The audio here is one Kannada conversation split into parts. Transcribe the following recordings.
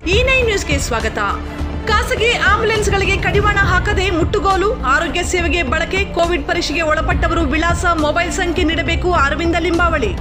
ಈ ನೈನ್ ನ್ಯೂಸ್ಗೆ ಸ್ವಾಗತ ಖಾಸಗಿ ಆಂಬ್ಯುಲೆನ್ಸ್ಗಳಿಗೆ ಕಡಿವಾಣ ಹಾಕದೆ ಮುಟ್ಟುಗೋಲು ಆರೋಗ್ಯ ಸೇವೆಗೆ ಬಳಕೆ ಕೋವಿಡ್ ಪರೀಕ್ಷೆಗೆ ಒಳಪಟ್ಟವರು ವಿಳಾಸ ಮೊಬೈಲ್ ಸಂಖ್ಯೆ ನೀಡಬೇಕು ಅರವಿಂದ ಲಿಂಬಾವಳಿ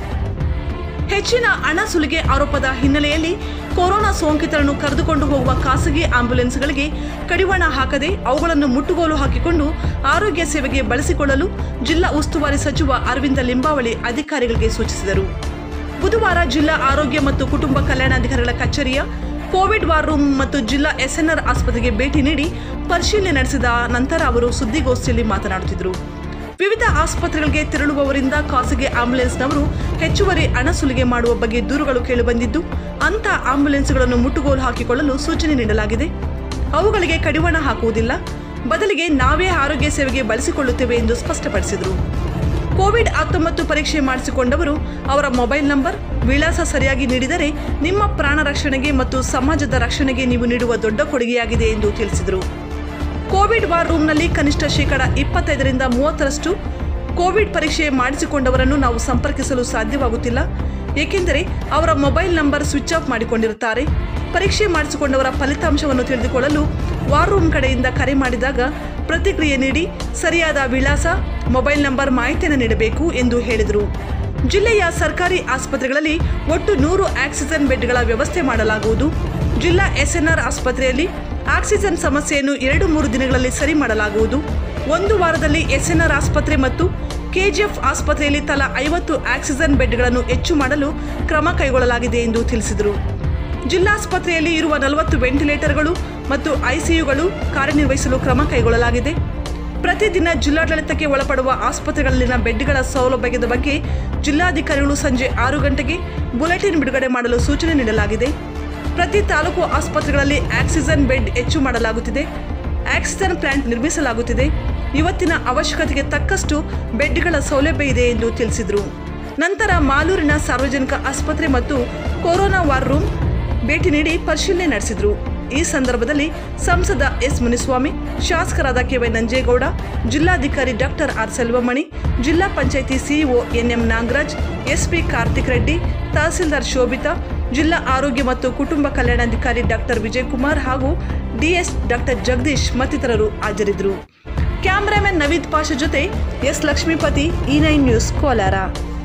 ಹೆಚ್ಚಿನ ಹಣ ಸುಲಿಗೆ ಆರೋಪದ ಹಿನ್ನೆಲೆಯಲ್ಲಿ ಕೊರೋನಾ ಸೋಂಕಿತರನ್ನು ಕರೆದುಕೊಂಡು ಹೋಗುವ ಖಾಸಗಿ ಆಂಬ್ಯುಲೆನ್ಸ್ಗಳಿಗೆ ಕಡಿವಾಣ ಹಾಕದೆ ಅವುಗಳನ್ನು ಮುಟ್ಟುಗೋಲು ಹಾಕಿಕೊಂಡು ಆರೋಗ್ಯ ಸೇವೆಗೆ ಬಳಸಿಕೊಳ್ಳಲು ಜಿಲ್ಲಾ ಉಸ್ತುವಾರಿ ಸಚಿವ ಅರವಿಂದ ಲಿಂಬಾವಳಿ ಅಧಿಕಾರಿಗಳಿಗೆ ಸೂಚಿಸಿದರು ಬುಧವಾರ ಜಿಲ್ಲಾ ಆರೋಗ್ಯ ಮತ್ತು ಕುಟುಂಬ ಕಲ್ಯಾಣಾಧಿಕಾರಿಗಳ ಕಚೇರಿಯ ಕೋವಿಡ್ ವಾರ್ ರೂಮ್ ಮತ್ತು ಜಿಲ್ಲಾ ಎಸ್ಎನ್ಆರ್ ಆಸ್ಪತ್ರೆಗೆ ಭೇಟಿ ನೀಡಿ ಪರಿಶೀಲನೆ ನಡೆಸಿದ ನಂತರ ಅವರು ಸುದ್ದಿಗೋಷ್ಠಿಯಲ್ಲಿ ಮಾತನಾಡುತ್ತಿದ್ದರು ವಿವಿಧ ಆಸ್ಪತ್ರೆಗಳಿಗೆ ತೆರಳುವವರಿಂದ ಖಾಸಗಿ ಆಂಬ್ಯುಲೆನ್ಸ್ನವರು ಹೆಚ್ಚುವರಿ ಹಣ ಸುಲಿಗೆ ಮಾಡುವ ಬಗ್ಗೆ ದೂರುಗಳು ಕೇಳಿಬಂದಿದ್ದು ಅಂಥ ಆಂಬ್ಯುಲೆನ್ಸ್ಗಳನ್ನು ಮುಟ್ಟುಗೋಲು ಹಾಕಿಕೊಳ್ಳಲು ಸೂಚನೆ ನೀಡಲಾಗಿದೆ ಅವುಗಳಿಗೆ ಕಡಿವಾಣ ಹಾಕುವುದಿಲ್ಲ ಬದಲಿಗೆ ನಾವೇ ಆರೋಗ್ಯ ಸೇವೆಗೆ ಬಳಸಿಕೊಳ್ಳುತ್ತೇವೆ ಎಂದು ಸ್ಪಷ್ಟಪಡಿಸಿದರು ಕೋವಿಡ್ ಹತ್ತೊಂಬತ್ತು ಪರೀಕ್ಷೆ ಮಾಡಿಸಿಕೊಂಡವರು ಅವರ ಮೊಬೈಲ್ ನಂಬರ್ ವಿಳಾಸ ಸರಿಯಾಗಿ ನೀಡಿದರೆ ನಿಮ್ಮ ಪ್ರಾಣ ರಕ್ಷಣೆಗೆ ಮತ್ತು ಸಮಾಜದ ರಕ್ಷಣೆಗೆ ನೀವು ನೀಡುವ ದೊಡ್ಡ ಕೊಡುಗೆಯಾಗಿದೆ ಎಂದು ತಿಳಿಸಿದರು ಕೋವಿಡ್ ವಾರ್ ರೂಮ್ನಲ್ಲಿ ಕನಿಷ್ಠ ಶೇಕಡ ಇಪ್ಪತ್ತೈದರಿಂದ ಮೂವತ್ತರಷ್ಟು ಕೋವಿಡ್ ಪರೀಕ್ಷೆ ಮಾಡಿಸಿಕೊಂಡವರನ್ನು ನಾವು ಸಂಪರ್ಕಿಸಲು ಸಾಧ್ಯವಾಗುತ್ತಿಲ್ಲ ಏಕೆಂದರೆ ಅವರ ಮೊಬೈಲ್ ನಂಬರ್ ಸ್ವಿಚ್ ಆಫ್ ಮಾಡಿಕೊಂಡಿರುತ್ತಾರೆ ಪರೀಕ್ಷೆ ಮಾಡಿಸಿಕೊಂಡವರ ಫಲಿತಾಂಶವನ್ನು ತಿಳಿದುಕೊಳ್ಳಲು ವಾರ್ ರೂಮ್ ಕಡೆಯಿಂದ ಕರೆ ಮಾಡಿದಾಗ ಪ್ರತಿಕ್ರಿಯೆ ನೀಡಿ ಸರಿಯಾದ ವಿಳಾಸ ಮೊಬೈಲ್ ನಂಬರ್ ಮಾಹಿತಿಯನ್ನು ನೀಡಬೇಕು ಎಂದು ಹೇಳಿದರು ಜಿಲ್ಲೆಯ ಸರ್ಕಾರಿ ಆಸ್ಪತ್ರೆಗಳಲ್ಲಿ ಒಟ್ಟು ನೂರು ಆಕ್ಸಿಜನ್ ಬೆಡ್ಗಳ ವ್ಯವಸ್ಥೆ ಮಾಡಲಾಗುವುದು ಜಿಲ್ಲಾ ಎಸ್ಎನ್ಆರ್ ಆಸ್ಪತ್ರೆಯಲ್ಲಿ ಆಕ್ಸಿಜನ್ ಸಮಸ್ಯೆಯನ್ನು ಎರಡು ಮೂರು ದಿನಗಳಲ್ಲಿ ಸರಿ ಮಾಡಲಾಗುವುದು ಒಂದು ವಾರದಲ್ಲಿ ಎಸ್ಎನ್ಆರ್ ಆಸ್ಪತ್ರೆ ಮತ್ತು ಕೆಜಿಎಫ್ ಆಸ್ಪತ್ರೆಯಲ್ಲಿ ತಲಾ ಐವತ್ತು ಆಕ್ಸಿಜನ್ ಬೆಡ್ಗಳನ್ನು ಹೆಚ್ಚು ಮಾಡಲು ಕ್ರಮ ಕೈಗೊಳ್ಳಲಾಗಿದೆ ಎಂದು ತಿಳಿಸಿದರು ಜಿಲ್ಲಾಸ್ಪತ್ರೆಯಲ್ಲಿ ಇರುವ ನಲವತ್ತು ವೆಂಟಿಲೇಟರ್ಗಳು ಮತ್ತು ಐಸಿಯುಗಳು ಕಾರ್ಯನಿರ್ವಹಿಸಲು ಕ್ರಮ ಕೈಗೊಳ್ಳಲಾಗಿದೆ ಪ್ರತಿದಿನ ಜಿಲ್ಲಾಡಳಿತಕ್ಕೆ ಒಳಪಡುವ ಆಸ್ಪತ್ರೆಗಳಲ್ಲಿನ ಬೆಡ್ಗಳ ಸೌಲಭ್ಯದ ಬಗ್ಗೆ ಜಿಲ್ಲಾಧಿಕಾರಿಗಳು ಸಂಜೆ ಆರು ಗಂಟೆಗೆ ಬುಲೆಟಿನ್ ಬಿಡುಗಡೆ ಮಾಡಲು ಸೂಚನೆ ನೀಡಲಾಗಿದೆ ಪ್ರತಿ ತಾಲೂಕು ಆಸ್ಪತ್ರೆಗಳಲ್ಲಿ ಆಕ್ಸಿಜನ್ ಬೆಡ್ ಹೆಚ್ಚು ಮಾಡಲಾಗುತ್ತಿದೆ ಆಕ್ಸಿಜನ್ ಪ್ಲಾಂಟ್ ನಿರ್ಮಿಸಲಾಗುತ್ತಿದೆ ಇವತ್ತಿನ ಅವಶ್ಯಕತೆಗೆ ತಕ್ಕಷ್ಟು ಬೆಡ್ಗಳ ಸೌಲಭ್ಯ ಇದೆ ಎಂದು ತಿಳಿಸಿದರು ನಂತರ ಮಾಲೂರಿನ ಸಾರ್ವಜನಿಕ ಆಸ್ಪತ್ರೆ ಮತ್ತು ಕೊರೋನಾ ವಾರ್ ರೂಮ್ ಭೇಟಿ ನೀಡಿ ಪರಿಶೀಲನೆ ನಡೆಸಿದರು ಈ ಸಂದರ್ಭದಲ್ಲಿ ಸಂಸದ ಎಸ್ ಮುನಿಸ್ವಾಮಿ ಶಾಸಕರಾದ ಕೆವೈ ನಂಜೇಗೌಡ ಜಿಲ್ಲಾಧಿಕಾರಿ ಡಾಕ್ಟರ್ ಆರ್ ಸೆಲ್ವಮಣಿ ಜಿಲ್ಲಾ panchayat CEO NM Nagaraj SP Karthik Reddy tahsildar Shobhita ಜಿಲ್ಲಾ ಆರೋಗ್ಯ ಮತ್ತು ಕುಟುಂಬ ಕಲ್ಯಾಣಾಧಿಕಾರಿ ಡಾಕ್ಟರ್ ವಿಜಯಕುಮಾರ್ ಹಾಗೂ ಡಿಎಸ್ ಡಾಕ್ಟರ್ ಜಗದೀಶ್ ಮತ್ತಿತರರು ಹಾಜರಿದ್ದರು ಕ್ಯಾಮರಾಮನ್ ನವೀದ್ ಪಾಷ ಜೊತೆ S Lakshmipathi E nine news Kolar